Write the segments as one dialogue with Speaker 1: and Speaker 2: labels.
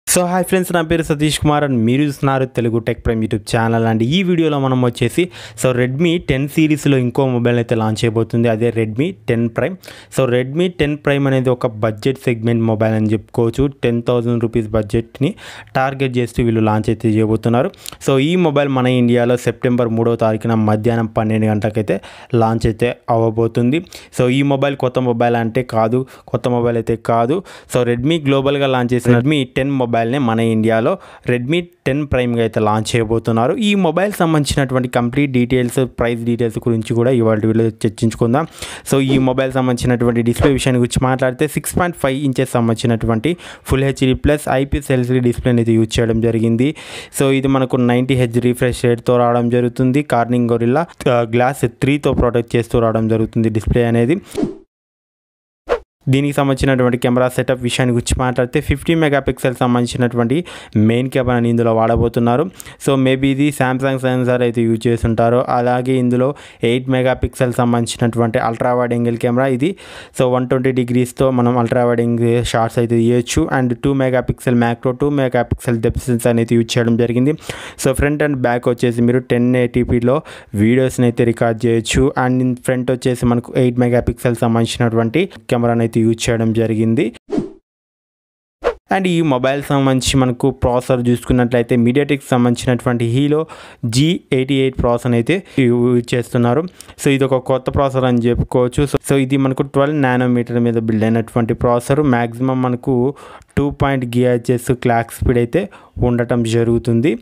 Speaker 1: so hi friends నా పేరు Satish Kumar and మీరు చూస్తున్నారు Telugu tech prime YouTube channel and ఈ వీడియోలో మనం వచ్చేసి సో రెడ్మీ టెన్ సిరీస్లో ఇంకో మొబైల్ అయితే లాంచ్ అయిపోతుంది అదే Redmi ten prime so Redmi ten prime అనేది ఒక బడ్జెట్ సెగ్మెంట్ మొబైల్ అని చెప్పుకోవచ్చు టెన్ థౌజండ్ రూపీస్ బడ్జెట్ని టార్గెట్ చేస్తూ వీళ్ళు లాంచ్ అయితే చేయబోతున్నారు సో ఈ మొబైల్ మన ఇండియాలో సెప్టెంబర్ మూడో తారీఖున మధ్యాహ్నం పన్నెండు గంటలకైతే లాంచ్ అయితే అవ్వబోతుంది సో ఈ మొబైల్ కొత్త మొబైల్ అంటే కాదు కొత్త మొబైల్ అయితే కాదు సో రెడ్మీ గ్లోబల్గా లాంచ్ చేసిన రెడ్మీ టెన్ మొబైల్ని మన ఇండియాలో రెడ్మీ టెన్ ప్రైమ్గా అయితే లాంచ్ చేయబోతున్నారు ఈ మొబైల్ సంబంధించినటువంటి కంప్లీట్ డీటెయిల్స్ ప్రైస్ డీటెయిల్స్ గురించి కూడా ఇవాళ వీడియోలో చర్చించుకుందాం సో ఈ మొబైల్ సంబంధించినటువంటి డిస్ప్లే విషయాన్ని గురించి మాట్లాడితే సిక్స్ పాయింట్ ఫైవ్ ఇంచెస్ సంబంధించినటువంటి full HD plus IPS LCD display అనేది యూజ్ చేయడం జరిగింది సో ఇది మనకు నైంటీ హెచ్ రిఫ్రెష్ రేట్తో రావడం జరుగుతుంది కార్నింగ్ గొరిల్లా గ్లాస్ త్రీతో ప్రొటెక్ట్ చేస్తూ రావడం జరుగుతుంది డిస్ప్లే అనేది దీనికి సంబంధించినటువంటి కెమెరా సెటప్ విషయాన్ని గురించి మాట్లాడితే ఫిఫ్టీ మెగాపిక్సెల్ సంబంధించినటువంటి మెయిన్ కెమెరాని ఇందులో వాడబోతున్నారు సో మేబీ ఇది శాంసంగ్ సెన్సార్ అయితే యూజ్ చేస్తుంటారు అలాగే ఇందులో ఎయిట్ మెగాపిక్సెల్ సంబంధించినటువంటి అల్ట్రా వైడ్ యాంగిల్ కెమెరా ఇది సో వన్ ట్వంటీ డిగ్రీస్తో మనం అల్ట్రా వైడ్ యాంగిల్ షార్ట్స్ అయితే తీయచ్చు and two megapixel macro two megapixel depth sensor అయితే యూజ్ చేయడం జరిగింది సో ఫ్రంట్ అండ్ బ్యాక్ వచ్చేసి మీరు టెన్ ఏటీపీలో వీడియోస్ని అయితే రికార్డ్ చేయొచ్చు అండ్ ఫ్రంట్ వచ్చేసి మనకు ఎయిట్ మెగాపిక్సెల్ సంబంధించినటువంటి కెమెరాని అయితే యూజ్ చేయడం జరిగింది అండ్ ఈ మొబైల్ సంబంధించి మనకు ప్రాసెసర్ చూసుకున్నట్లయితే మీడియాటెక్ సంబంధించినటువంటి Helio G eighty eight processor అయితే యూజ్ చేస్తున్నారు సో ఇది ఒక కొత్త ప్రాసెసర్ అని చెప్పుకోవచ్చు సో సో ఇది మనకు ట్వెల్వ్ నానోమీటర్ మీద బిల్డ్ అయినటువంటి ప్రాసెసర్ మ్యాక్సిమం మనకు two point GHz clock speed అయితే ఉండటం జరుగుతుంది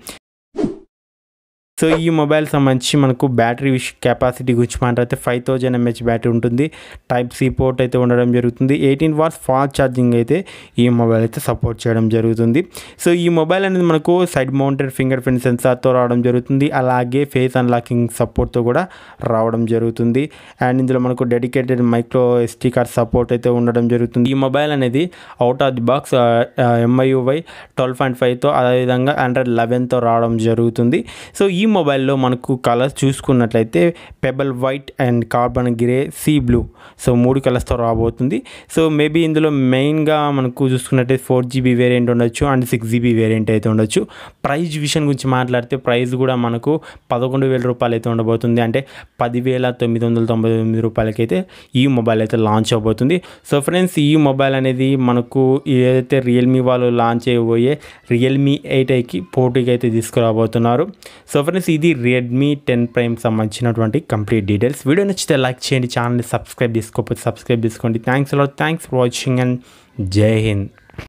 Speaker 1: సో ఈ మొబైల్ సంబంధించి మనకు బ్యాటరీ కెపాసిటీ గురించి మాట్లాడితే ఫైవ్ థౌజండ్ ఎంహెచ్ బ్యాటరీ ఉంటుంది టైప్ సి పోర్ట్ అయితే ఉండడం జరుగుతుంది ఎయిటీన్ వాట్స్ ఫాస్ట్ ఛార్జింగ్ అయితే ఈ మొబైల్ అయితే సపోర్ట్ చేయడం జరుగుతుంది సో ఈ మొబైల్ అనేది మనకు సైడ్ మౌంటెడ్ ఫింగర్ ప్రింట్ సెన్సార్తో రావడం జరుగుతుంది అలాగే ఫేస్ అన్లాకింగ్ సపోర్ట్తో కూడా రావడం జరుగుతుంది అండ్ ఇందులో మనకు dedicated micro SD card support అయితే ఉండడం జరుగుతుంది ఈ మొబైల్ అనేది out of the box MIUI twelve point ఫైవ్తో అదేవిధంగా ఆండ్రాయిడ్ లెవెన్తో రావడం జరుగుతుంది సో ఈ మొబైల్లో మనకు కలర్స్ చూసుకున్నట్లయితే pebble white and carbon grey sea blue so మూడు కలర్స్తో రాబోతుంది సో మేబీ ఇందులో మెయిన్గా మనకు చూసుకున్నట్టయితే ఫోర్ జీబీ వేరియంట్ ఉండొచ్చు అండ్ సిక్స్ జీబీ వేరియంట్ అయితే ఉండొచ్చు ప్రైస్ విషయం గురించి మాట్లాడితే ప్రైస్ కూడా మనకు పదకొండు వేల రూపాయలు అయితే ఉండబోతుంది అంటే పదివేల తొమ్మిది వందల తొంభై తొమ్మిది రూపాయలకైతే ఈ మొబైల్ అయితే లాంచ్ అవబోతుంది సో ఫ్రెండ్స్ ఈ మొబైల్ అనేది మనకు ఏదైతే రియల్మీ వాళ్ళు లాంచ్ చేయబోయే రియల్మీ ఎయిట్ ఐకి పోటీకి అయితే తీసుకురాబోతున్నారు సో ఫ్రెండ్స్ ఇది రెడ్మీ టెన్ ప్రైమ్ సంబంధించినటువంటి కంప్లీట్ డీటెయిల్స్ వీడియో నచ్చితే లైక్ చేయండి ఛానల్ని సబ్స్క్రైబ్ చేసుకోకపోతే సబ్స్క్రైబ్ చేసుకోండి thanks a lot thanks for watching and Jai Hind